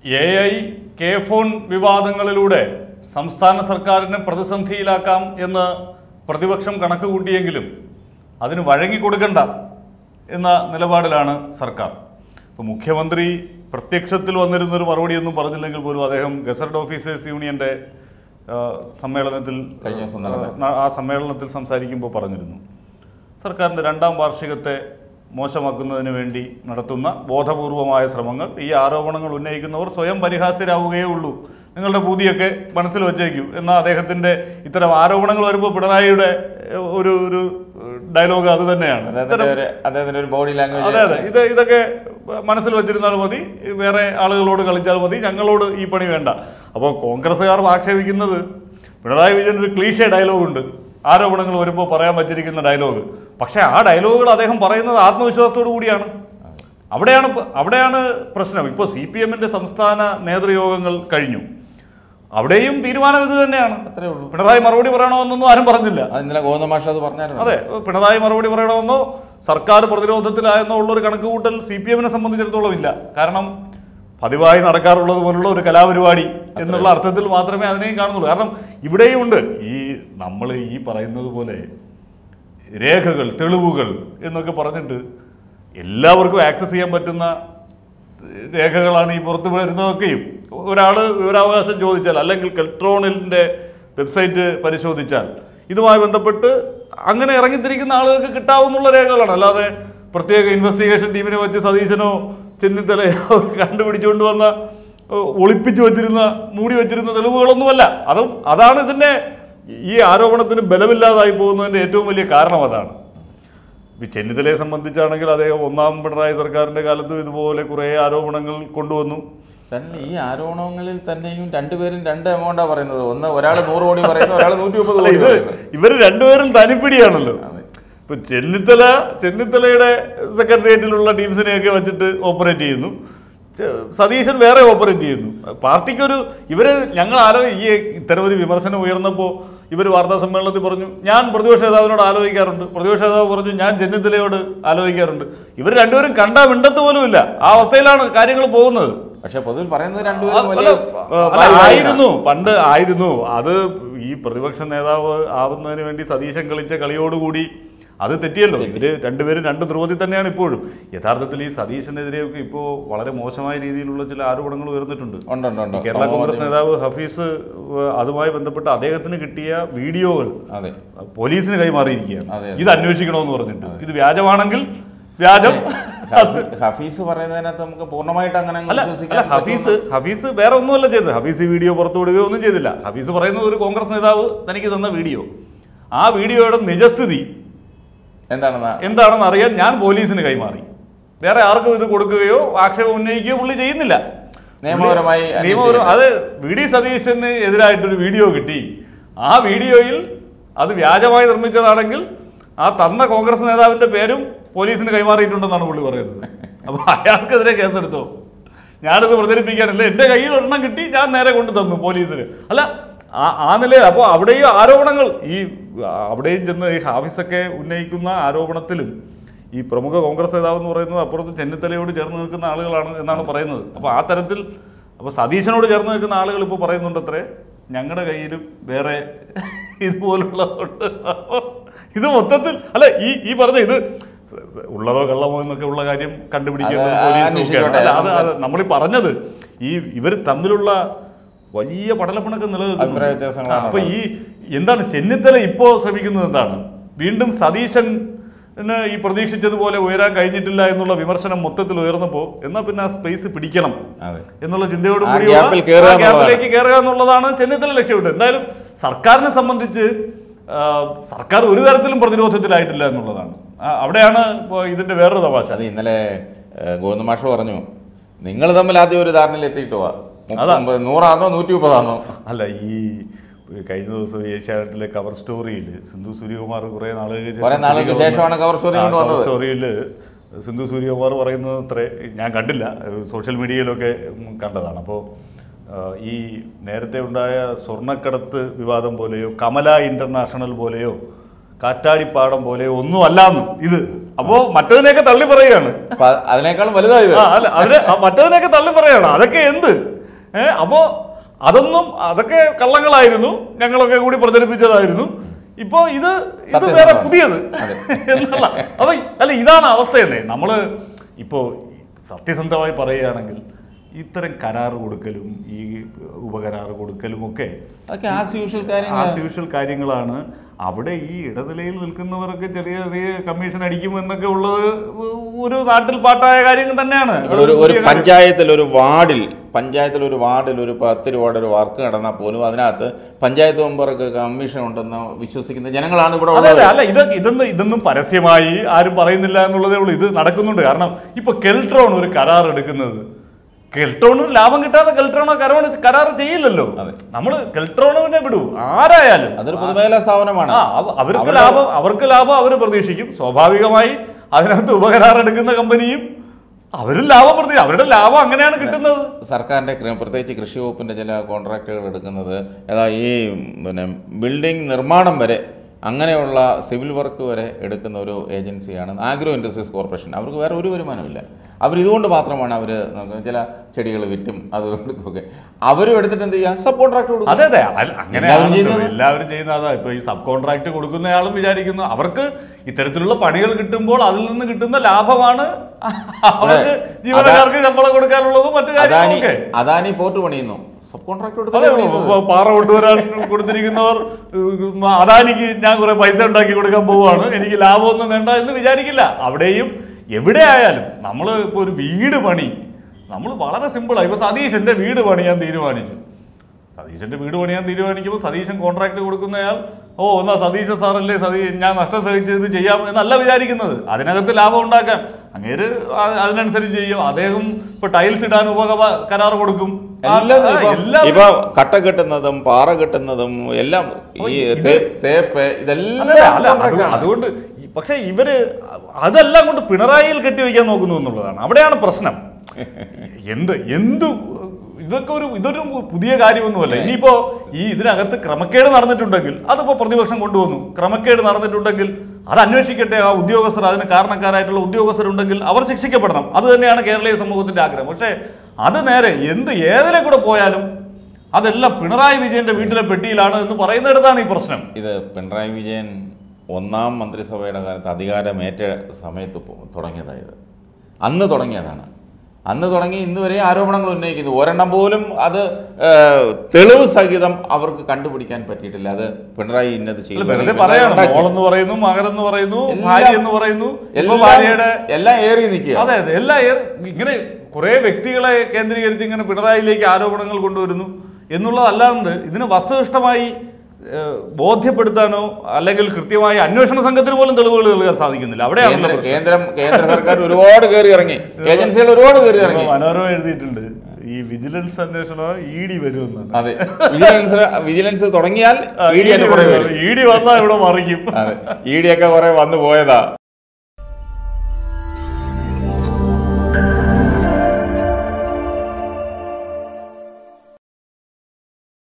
A I K Fon വിവാദങ്ങളിലൂടെ സംസ്ഥാന സർക്കാരിനെ പ്രതിസന്ധിയിലാക്കാം എന്ന് പ്രതിപക്ഷം കണക്ക് കൂട്ടിയെങ്കിലും അതിന് വഴങ്ങിക്കൊടുക്കണ്ട എന്ന നിലപാടിലാണ് സർക്കാർ ഇപ്പോൾ മുഖ്യമന്ത്രി പ്രത്യക്ഷത്തിൽ വന്നിരുന്നൊരു മറുപടിയൊന്നും പറഞ്ഞില്ലെങ്കിൽ പോലും അദ്ദേഹം ഗസറ്റ് ഓഫീസേഴ്സ് യൂണിയന്റെ ആ, സമ്മേളനത്തിൽ കഴിഞ്ഞ ദിവസം നടന്ന. ആ- ആ സമ്മേളനത്തിൽ സംസാരിക്കുമ്പോൾ പറഞ്ഞിരുന്നു സർക്കാരിൻ്റെ രണ്ടാം വാർഷികത്തെ മോശമാക്കുന്നതിന് വേണ്ടി നടത്തുന്ന ബോധപൂർവമായ ശ്രമങ്ങൾ ഈ ആരോപണങ്ങൾ ഉന്നയിക്കുന്നവർ സ്വയം പരിഹാസ്യരാവുകയേ ഉള്ളൂ നിങ്ങളുടെ ബൂതിയൊക്കെ മനസ്സിൽ വച്ചേക്കൂ എന്ന അദ്ദേഹത്തിൻ്റെ ഇത്തരം ആരോപണങ്ങൾ വരുമ്പോൾ പിണറായിയുടെ ഏഹ്, ഒരു ഒരു ഡയലോഗ് അത് തന്നെയാണ് അദ്ദേഹത്തിന്റെ ഒരു അദ്ദേഹത്തിന്റെ ഒരു ബോഡി അതെ ലാംഗ്വേജ് അതെ ഇത് ഇതൊക്കെ മനസ്സിൽ വെച്ചിരുന്നാൽ മതി വേറെ ആളുകളോട് കളിച്ചാൽ മതി ഞങ്ങളോട് ഈ പണി വേണ്ട അപ്പോൾ കോൺഗ്രസ്സുകാർ ആക്ഷേപിക്കുന്നത് പിണറായി വിജയൻ ഒരു ക്ലീഷേ ഡയലോഗുണ്ട് ആരോപണങ്ങൾ വരുമ്പോൾ പറയാൻ വച്ചിരിക്കുന്ന ഡയലോഗ് പക്ഷേ ആ ഡയലോഗുകൾ അദ്ദേഹം പറയുന്നത് ആത്മവിശ്വാസത്തോടു കൂടിയാണ് അവിടെയാണ് പ- അവിടെയാണ് പ്രശ്നം ഇപ്പോൾ സി പി എമ്മിൻ്റെ സംസ്ഥാന നേതൃയോഗങ്ങൾ കഴിഞ്ഞു അവിടെയും തീരുമാനം ഇത് തന്നെയാണ് അത്രേ ഉള്ളൂ പിണറായി മറുപടി പറയണമെന്നൊന്നും ആരും പറഞ്ഞില്ല അത് ഇന്നലെ ഗോവിന്ദ മാഷ് അത് പറഞ്ഞായിരുന്നു അതെ പിണറായി മറുപടി പറയണമെന്നോ സർക്കാർ പ്രതിരോധത്തിലായെന്നോ ഉള്ളൊരു കണക്ക് കൂട്ടൽ സി പി എമ്മിനെ സംബന്ധിച്ചിടത്തോളം ഇല്ല കാരണം പതിവായി നടക്കാറുള്ളത് പോലുള്ള ഒരു കലാപരിപാടി എന്നുള്ള അർത്ഥത്തിൽ മാത്രമേ അതിനെയും കാണുന്നുള്ളൂ കാരണം ഇവിടെയും ഉണ്ട് ഈ നമ്മൾ ഈ പറയുന്നത് പോലെ രേഖകൾ തെളിവുകൾ എന്നൊക്കെ പറഞ്ഞിട്ട് എല്ലാവർക്കും ആക്സസ് ചെയ്യാൻ പറ്റുന്ന രേഖകളാണ് ഈ പുറത്ത് വരുന്നതൊക്കെയും ഒരാൾ വിവരാവകാശം ചോദിച്ചാൽ അല്ലെങ്കിൽ കെൽട്രോണിൻ്റെ വെബ്സൈറ്റ് പരിശോധിച്ചാൽ ഇതുമായി ബന്ധപ്പെട്ട് അങ്ങനെ ഇറങ്ങിത്തിരിക്കുന്ന ആളുകൾക്ക് കിട്ടാവുന്നുള്ള രേഖകളാണ് അല്ലാതെ പ്രത്യേക ഇൻവെസ്റ്റിഗേഷൻ ടീമിനെ വെച്ച് സതീശനോ ചെന്നിത്തലയോ കണ്ടുപിടിച്ചുകൊണ്ട് വന്ന ഏഹ്, ഒളിപ്പിച്ചു വെച്ചിരുന്ന മൂടി വെച്ചിരുന്ന തെളിവുകളൊന്നുമല്ല അതും അതാണ് ഇതിൻ്റെ ഈ ആരോപണത്തിന് ബലമില്ലാതായി പോകുന്നതിൻ്റെ ഏറ്റവും വലിയ കാരണം അതാണ് ഈ ചെന്നിത്തലയെ സംബന്ധിച്ചാണെങ്കിൽ അദ്ദേഹം ഒന്നാം പിണറായി സർക്കാരിന്റെ കാലത്തും ഇതുപോലെ കുറേ ആരോപണങ്ങൾ കൊണ്ടുവന്നു തന്നെ ഈ ആരോപണങ്ങളിൽ തന്നെയും രണ്ടുപേരും രണ്ട് എമൗണ്ടാ പറയുന്നത് ഒന്ന് ഒരാൾ നൂറ് കോടി പറയുന്നു ഒരാൾ നൂറ്റി മുപ്പത് അല്ല കോടി ഇത് പറയുന്നു ഇവർ രണ്ടുപേരും തനിപ്പിടിയാണല്ലോ അതെ. ഇപ്പൊ ചെന്നിത്തല ചെന്നിത്തലയുടെ സെക്രട്ടേറിയറ്റിലുള്ള ടീംസിനെയൊക്കെ വെച്ചിട്ട് ഓപ്പറേറ്റ് ചെയ്യുന്നു ചെ- സതീശൻ വേറെ ഓപ്പറേറ്റ് ചെയ്യുന്നു പാർട്ടിക്കൊരു ഇവര് ഞങ്ങൾ ആലോ ഈ ഇത്തരം ഒരു വിമർശനം ഉയർന്നപ്പോൾ ഇവർ വാർത്താ സമ്മേളനത്തിൽ പറഞ്ഞു ഞാൻ പ്രതിപക്ഷ നേതാവിനോട് ആലോചിക്കാറുണ്ട് പ്രതിപക്ഷ നേതാവ് പറഞ്ഞു ഞാൻ ചെന്നിത്തലയോട് ആലോചിക്കാറുണ്ട് ഇവർ രണ്ടുപേരും കണ്ടാ മിണ്ടത്ത് പോലുമില്ല ആ അവസ്ഥയിലാണ് കാര്യങ്ങൾ പോകുന്നത് പക്ഷെ പൊതുവിൽ പറയുന്നത് രണ്ടുപേരും അല്ല, വലിയ അല്ല, ഭായി ഭായിയാണ്. ആയിരുന്നു പണ്ട് ആയിരുന്നു അത് ഈ പ്രതിപക്ഷ നേതാവ് ആവുന്നതിന് വേണ്ടി സതീശൻ കളിച്ച കളിയോടുകൂടി അത് തെറ്റിയല്ലോ ഇവര് രണ്ടുപേരും രണ്ട് ധ്രുവത്തിൽ തന്നെയാണ് ഇപ്പോഴും യഥാർത്ഥത്തിൽ ഈ സതീശനെതിരെയൊക്കെ ഇപ്പോൾ വളരെ മോശമായ രീതിയിലുള്ള ചില ആരോപണങ്ങൾ ഉയർന്നിട്ടുണ്ട് ഉണ്ട് ഉണ്ട് ഉണ്ട് കേരള കോൺഗ്രസ് നേതാവ് ഹഫീസ് ഏഹ്, അതുമായി ബന്ധപ്പെട്ട് അദ്ദേഹത്തിന് കിട്ടിയ വീഡിയോകൾ അതെ പോലീസിന് കൈമാറിയിരിക്കുകയാണ് അതെ, അതെ. ഇത് അന്വേഷിക്കണമെന്ന് പറഞ്ഞിട്ട് ഇത് വ്യാജമാണെങ്കിൽ വ്യാജം ഹഫീ- ഹഫീസ് പറയുന്നതിനകത്ത് നമുക്ക് പൂർണ്ണമായിട്ട് അങ്ങനെ അങ്ങ് അല്ല അല്ല വിശ്വസിക്കാൻ ഹഫീസ് ഹഫീസ് വേറെ ഒന്നുമല്ല ചെയ്തത് ഹഫീസ് ഈ വീഡിയോ പുറത്തു വിടുകയോ ഒന്നും ചെയ്തില്ല ഹഫീസ് പറയുന്നത് ഒരു കോൺഗ്രസ് നേതാവ് തനിക്ക് തന്ന വീഡിയോ ആ വീഡിയോയുടെ നിജസ്ഥിതി എന്താണെന്ന് എന്താണെന്ന് അറിയാൻ ഞാൻ പോലീസിന് കൈമാറി വേറെ ആർക്കും ഇത് കൊടുക്കുകയോ ആക്ഷേപം ഉന്നയിക്കുകയോ പുള്ളി ചെയ്യുന്നില്ല നിയമപരമായി പുള്ളി- നിയമപരം അത് വി ഡി സതീശന് എതിരായിട്ടൊരു വീഡിയോ കിട്ടി ആ വീഡിയോയിൽ അത് വ്യാജമായി നിർമ്മിച്ചതാണെങ്കിൽ ആ തന്ന കോൺഗ്രസ് നേതാവിന്റെ പേരും പോലീസിന് കൈമാറിയിട്ടുണ്ടെന്നാണ് പുള്ളി പറയുന്നത് അപ്പൊ അയാൾക്കെതിരെ കേസെടുത്തോ ഞാനിത് പ്രചരിപ്പിക്കാനല്ല എൻ്റെ കയ്യിൽ ഒരെണ്ണം കിട്ടി ഞാൻ നേരെ കൊണ്ടു തന്നു പോലീസിന് അല്ല ആ ആ നിലയിൽ അപ്പോൾ അവിടെയും ആരോപണങ്ങൾ ഈ അവിടെയും ചെന്ന് ഈ ഹാഫിസൊക്കെ ഉന്നയിക്കുന്ന ആരോപണത്തിലും ഈ പ്രമുഖ കോൺഗ്രസ് നേതാവ് എന്ന് പറയുന്നത് അപ്പുറത്ത് ചെന്നിത്തലയോട് ചേർന്ന് നിൽക്കുന്ന ആളുകളാണ് എന്നാണ് പറയുന്നത് അപ്പോൾ ആ തരത്തിൽ അപ്പോൾ സതീശനോട് ചേർന്ന് നിൽക്കുന്ന ആളുകൾ ഇപ്പോൾ പറയുന്നുണ്ട് അത്രേ ഞങ്ങളുടെ കയ്യിലും വേറെ ഇതുപോലുള്ളതുണ്ട് അപ്പോൾ ഇത് മൊത്തത്തിൽ അല്ല ഈ ഈ പറഞ്ഞ ഇത് ഉള്ളതോ കള്ളമോ എന്നൊക്കെ ഉള്ള കാര്യം കണ്ടുപിടിക്കുന്നത് അത് പോലീസും അന്വേഷിച്ചോട്ടെ. ഒക്കെയാണ്. അല്ല, അത് നമുക്ക് അത് നമ്മളീ പറഞ്ഞത് ഈ ഇവർ തമ്മിലുള്ള വലിയ പടലപ്പിണക്കം നിലനിൽക്കുന്നു അഭിപ്രായ വ്യത്യാസങ്ങളാണ് അപ്പൊ ഈ എന്താണ് ചെന്നിത്തല ഇപ്പോ ശ്രമിക്കുന്നത് എന്താണ് വീണ്ടും സതീശൻ ഈ പ്രതീക്ഷിച്ചതുപോലെ ഉയരാൻ കഴിഞ്ഞിട്ടില്ല എന്നുള്ള വിമർശനം മൊത്തത്തിൽ ഉയർന്നപ്പോൾ എന്നാ പിന്നെ ആ സ്പേസ് പിടിക്കണം അതെ എന്നുള്ള ചിന്തയോട് ആ കൂടിയുള്ള ഗ്യാപ്പിൽ കയറുക ആ എന്നുള്ളതാണ്. ഗ്യാപ്പിലേക്ക് കയറുക എന്നുള്ളതാണ് ചെന്നിത്തല ലക്ഷ്യമിട്ട് എന്തായാലും സർക്കാരിനെ സംബന്ധിച്ച് ആ, സർക്കാർ ഒരു തരത്തിലും പ്രതിരോധത്തിലായിട്ടില്ല എന്നുള്ളതാണ് ആ, അവിടെയാണ് ഇപ്പോൾ ഇതിന്റെ വേറൊരു തമാശ അത് ഇന്നലെ ഏഹ്, ഗോവിന്ദ മാഷ് പറഞ്ഞു നിങ്ങൾ തമ്മിൽ ആദ്യം ഒരു ധാരണയിൽ എത്തിയിട്ട് പോവാ അതാ. മുപ്പത് നൂറാന്നോ നൂറ്റി മുപ്പതാന്നോ അല്ല ഈ കഴിഞ്ഞ ദിവസം ഏഷ്യാനെറ്റിലെ കവർ സ്റ്റോറിയിൽ സിന്ധു സൂര്യകുമാർ കുറെ നാളുകൾക്ക് കുറെ നാളുകൾക്ക് ശേഷമാണ് കവർ സ്റ്റോറി കൊണ്ട് വന്നത്. സ്റ്റോറിയിൽ സിന്ധു സൂര്യകുമാർ പറയുന്നത് അത്ര ഞാൻ കണ്ടില്ല സോഷ്യൽ മീഡിയയിലൊക്കെ ഉം, കണ്ടതാണ് അപ്പോൾ ഈ നേരത്തെ ഉണ്ടായ സ്വർണ്ണക്കടത്ത് വിവാദം പോലെയോ കമല ഇന്റർനാഷണൽ പോലെയോ കാറ്റാടിപ്പാടം പോലെയോ ഒന്നും അല്ലാന്ന് ഇത് അപ്പോ മറ്റതിനെയൊക്കെ തള്ളി പറയുകയാണ് അപ്പൊ അതിനേക്കാൾ വലുതായത് ആ, അല്ല അതിനെ ആ, മറ്റതിനെയൊക്കെ തള്ളി പറയാണ് അതൊക്കെ എന്ത് ഏഹ് അപ്പോ അതൊന്നും അതൊക്കെ കള്ളങ്ങളായിരുന്നു ഞങ്ങളൊക്കെ കൂടി പ്രചരിപ്പിച്ചതായിരുന്നു ഇപ്പോ ഇത് ഇത് സത്യസന്ധമാണ്. വേറെ പുതിയത് അതെ. എന്നുള്ള അപ്പൊ അല്ല ഇതാണ് അവസ്ഥ തന്നെ നമ്മള് ഇപ്പോ സത്യസന്ധമായി പറയുകയാണെങ്കിൽ ഇത്തരം കരാർ കൊടുക്കലും ഈ ഉപകരാർ കൊടുക്കലും ഒക്കെ അതൊക്കെ ആസ് യൂഷ്വൽ കാര്യങ്ങൾ ആസ് യൂഷ്വൽ കാര്യങ്ങളാണ് അവിടെ ഈ ഇടനിലയിൽ നിൽക്കുന്നവർക്ക് ചെറിയ ചെറിയ കമ്മീഷൻ അടിക്കും എന്നൊക്കെ ഉള്ളത് ഒരു നാട്ടിൽ പാട്ടായ കാര്യങ്ങൾ തന്നെയാണ് ഇവിടെ ഒരു ഒരു പഞ്ചായത്തിൽ ഒരു വാർഡിൽ പഞ്ചായത്തിൽ ഒരു വാർഡിൽ ഒരു പത്ത് രൂപയുടെ ഒരു വർക്ക് നടന്നാൽ പോലും അതിനകത്ത് പഞ്ചായത്ത് മെമ്പർക്ക് കമ്മീഷൻ ഉണ്ടെന്ന് വിശ്വസിക്കുന്ന ജനങ്ങളാണ് ഇവിടെ അതെ ഉള്ളത് അതെ അല്ല ഇത് ഇതൊന്നും ഇതൊന്നും പരസ്യമായി ആരും പറയുന്നില്ല എന്നുള്ളതേ ഉള്ളൂ ഇത് നടക്കുന്നുണ്ട് കാരണം ഇപ്പൊ കെൽട്രോൺ ഒരു കരാർ എടുക്കുന്നത് കെൽട്രോണിന് ലാഭം കിട്ടാതെ കെൽട്രോണോ കരാർ കരാർ ചെയ്യില്ലല്ലോ അതെ. നമ്മൾ കെൽട്രോണിനെ വിടൂ ആരായാലും അതൊരു പൊതുമേഖലാ സ്ഥാപനമാണ് ആ അവ- അവർക്ക് അവരുടെ- ലാഭം അവർക്ക് ലാഭം അവർ പ്രതീക്ഷിക്കും സ്വാഭാവികമായി അതിനകത്ത് ഉപകരാർ എടുക്കുന്ന കമ്പനിയും അവരും ലാഭം പ്രതീക്ഷിക്കും അവരുടെ ലാഭം അങ്ങനെയാണ് കിട്ടുന്നത് സർക്കാരിൻ്റെ കൃ- പ്രത്യേകിച്ച് കൃഷി വകുപ്പിൻ്റെ ചില കോൺട്രാക്റ്റുകൾ എടുക്കുന്നത് ഏതാ ഈ പിന്നെ ബിൽഡിംഗ് നിർമ്മാണം വരെ അങ്ങനെയുള്ള സിവിൽ വർക്ക് വരെ എടുക്കുന്ന ഒരു ഏജൻസിയാണ് ആഗ്രോ ഇൻഡസ്ട്രീസ് കോർപ്പറേഷൻ അവർക്ക് വേറെ ഒരു വരുമാനമില്ല അവർ ഇതുകൊണ്ട് മാത്രമാണ് അവർ ചില ചെടികൾ വിറ്റും അത് എടുത്തൊക്കെ അവരും എടുത്തിട്ട് എന്ത് ചെയ്യുക സബ് കോൺട്രാക്ട് കൊടുക്കും അതെ അതെ അല്ല, അങ്ങനെ എല്ലാവരും ആണല്ലോ. ചെയ്യുന്നത്. എല്ലാവരും ചെയ്യുന്ന അതാ ഇപ്പൊ ഈ സബ് കോൺട്രാക്ട് കൊടുക്കുന്നയാളും വിചാരിക്കുന്നു അവർക്ക് ഇത്തരത്തിലുള്ള പണികൾ കിട്ടുമ്പോൾ അതിൽ നിന്ന് കിട്ടുന്ന ലാഭമാണ് അവർക്ക് ജീവനക്കാർക്ക് ശമ്പളം കൊടുക്കാനുള്ളതും മറ്റു അദാനി കാര്യങ്ങളൊക്കെ അദാനി പോർട്ട് പണിയുന്നു സബ് കോൺട്രാക്ട് അതെ കൊടുത്തല്ലേ പണിയുന്നത് പ- പാറ കൊണ്ടുവരാൻ കൊടുത്തിരിക്കുന്നവർ ഉം, അദാനിക്ക് ഞാൻ കുറെ പൈസ ഉണ്ടാക്കി കൊടുക്കാൻ പോവുകയാണ് എനിക്ക് ലാഭമൊന്നും വേണ്ട എന്ന് വിചാരിക്കില്ല അവിടെയും എവിടെ ആയാലും നമ്മൾ ഇപ്പോൾ ഒരു വീട് പണി നമ്മൾ വളരെ സിമ്പിളാണ് ഇപ്പൊ സതീശന്റെ വീട് പണിയാൻ തീരുമാനിച്ചു സതീശന്റെ വീട് പണിയാൻ തീരുമാനിക്കുമ്പോൾ സതീശൻ കോൺട്രാക്ട് കൊടുക്കുന്നയാൾ ഓ എന്നാ സതീശ സാറല്ലേ സതീ ഞാൻ നഷ്ടം സഹിച്ചത് ചെയ്യാം എന്നല്ല വിചാരിക്കുന്നത് അതിനകത്ത് ലാഭം ഉണ്ടാക്കാൻ അങ്ങേര് ആ- അതിനനുസരിച്ച് ചെയ്യും അദ്ദേഹം ഇപ്പൊ ടൈൽസ് ഇടാൻ ഉപക കരാർ കൊടുക്കും ആ- എല്ലാം ആ, ഇപ്പൊ- എല്ലാം ഇപ്പൊ കട്ട കെട്ടുന്നതും പാറ കെട്ടുന്നതും എല്ലാം ഈ തേ- തേപ്പ് അല്ല, ഇതെല്ലാം അല്ല, അത് contract ആണ്. അതുകൊണ്ട് ഈ- പക്ഷേ ഇവര് അതെല്ലാം കൊണ്ട് പിണറായിയിൽ കെട്ടിവെക്കാൻ നോക്കുന്നു എന്നുള്ളതാണ് അവിടെയാണ് പ്രശ്നം എന്ത് എന്ത് ഇതൊക്കെ ഒരു ഇതൊരു പുതിയ കാര്യമൊന്നുമല്ല ഇനിയിപ്പോ ഈ ഇതിനകത്ത് ക്രമക്കേട് നടന്നിട്ടുണ്ടെങ്കിൽ അതിപ്പോ പ്രതിപക്ഷം കൊണ്ടുവന്നു ക്രമക്കേട് നടന്നിട്ടുണ്ടെങ്കിൽ അത് അന്വേഷിക്കട്ടെ ആ ഉദ്യോഗസ്ഥർ അതിന് കാരണക്കാരായിട്ടുള്ള ഉദ്യോഗസ്ഥരുണ്ടെങ്കിൽ അവർ ശിക്ഷിക്കപ്പെടണം അത് തന്നെയാണ് കേരളീയ സമൂഹത്തിന്റെ ആഗ്രഹം പക്ഷേ അത് നേരെ എന്ത് ഏതിലെ കൂടെ പോയാലും അതെല്ലാം പിണറായി വിജയന്റെ വീട്ടിലെ പെട്ടിയിലാണ് എന്ന് പറയുന്നിടത്താണ് ഈ പ്രശ്നം ഇത് പിണറായി വിജയൻ ഒന്നാം മന്ത്രിസഭയുടെ കാലത്ത് അധികാരമേറ്റ സമയത്ത് പോ- തുടങ്ങിയതായത് അന്ന് തുടങ്ങിയതാണ് അന്ന് തുടങ്ങി ഇന്ന് വരെ ആരോപണങ്ങൾ ഉന്നയിക്കുന്നു ഒരെണ്ണം പോലും അത് ഏ, തെളിവ് സഹിതം അവർക്ക് കണ്ടുപിടിക്കാൻ പറ്റിയിട്ടില്ല അത് പിണറായി ഇന്നത് അല്ല, ചെയ്തു വെറുതെ പിണറായി പറയാണ് ഉണ്ടാക്കി. മോളെന്ന് പറയുന്നു മകനെന്ന് പറയുന്നു എല്ലാം- ഭാര്യ എന്ന് പറയുന്നു ഇപ്പൊ എല്ലാം ഭാര്യയുടെ എല്ലാം ഏറി നിൽക്കുക അതെ അതെ എല്ലാ ഏർ- ഇങ്ങനെ കുറെ വ്യക്തികളെ കേന്ദ്രീകരിച്ച് ഇങ്ങനെ പിണറായിലേക്ക് ആരോപണങ്ങൾ കൊണ്ടുവരുന്നു എന്നുള്ളതല്ലാണ്ട് ഇതിന് വസ്തുനിഷ്ഠമായി ഏഹ്, ബോധ്യപ്പെടുത്താനോ അല്ലെങ്കിൽ കൃത്യമായി അന്വേഷണ സംഘത്തിന് പോലും തെളിവുകൾ നൽകാൻ സാധിക്കുന്നില്ല അവിടെയാണ് കേന്ദ്ര പ്രശ്നം. കേന്ദ്രം കേന്ദ്ര സർക്കാർ ഒരുപാട് കയറി ഇറങ്ങി ഏജൻസികൾ ഒരുപാട് കയറി ഇപ്പൊ ഇറങ്ങി മനോരമ എഴുതിയിട്ടുണ്ട് ഈ വിജിലൻസ് അന്വേഷണം ഇ ഡി വരുമെന്നാണ് അതെ വിജിലൻസ് വിജിലൻസ് തുടങ്ങിയാൽ ഇ ഡി ഇ അതിന്റെ പുറകെ വരും ഡി വന്നാൽ ഇവിടെ മറിക്കും അതെ ഇ ഡി ഒക്കെ കുറെ വന്നു പോയതാ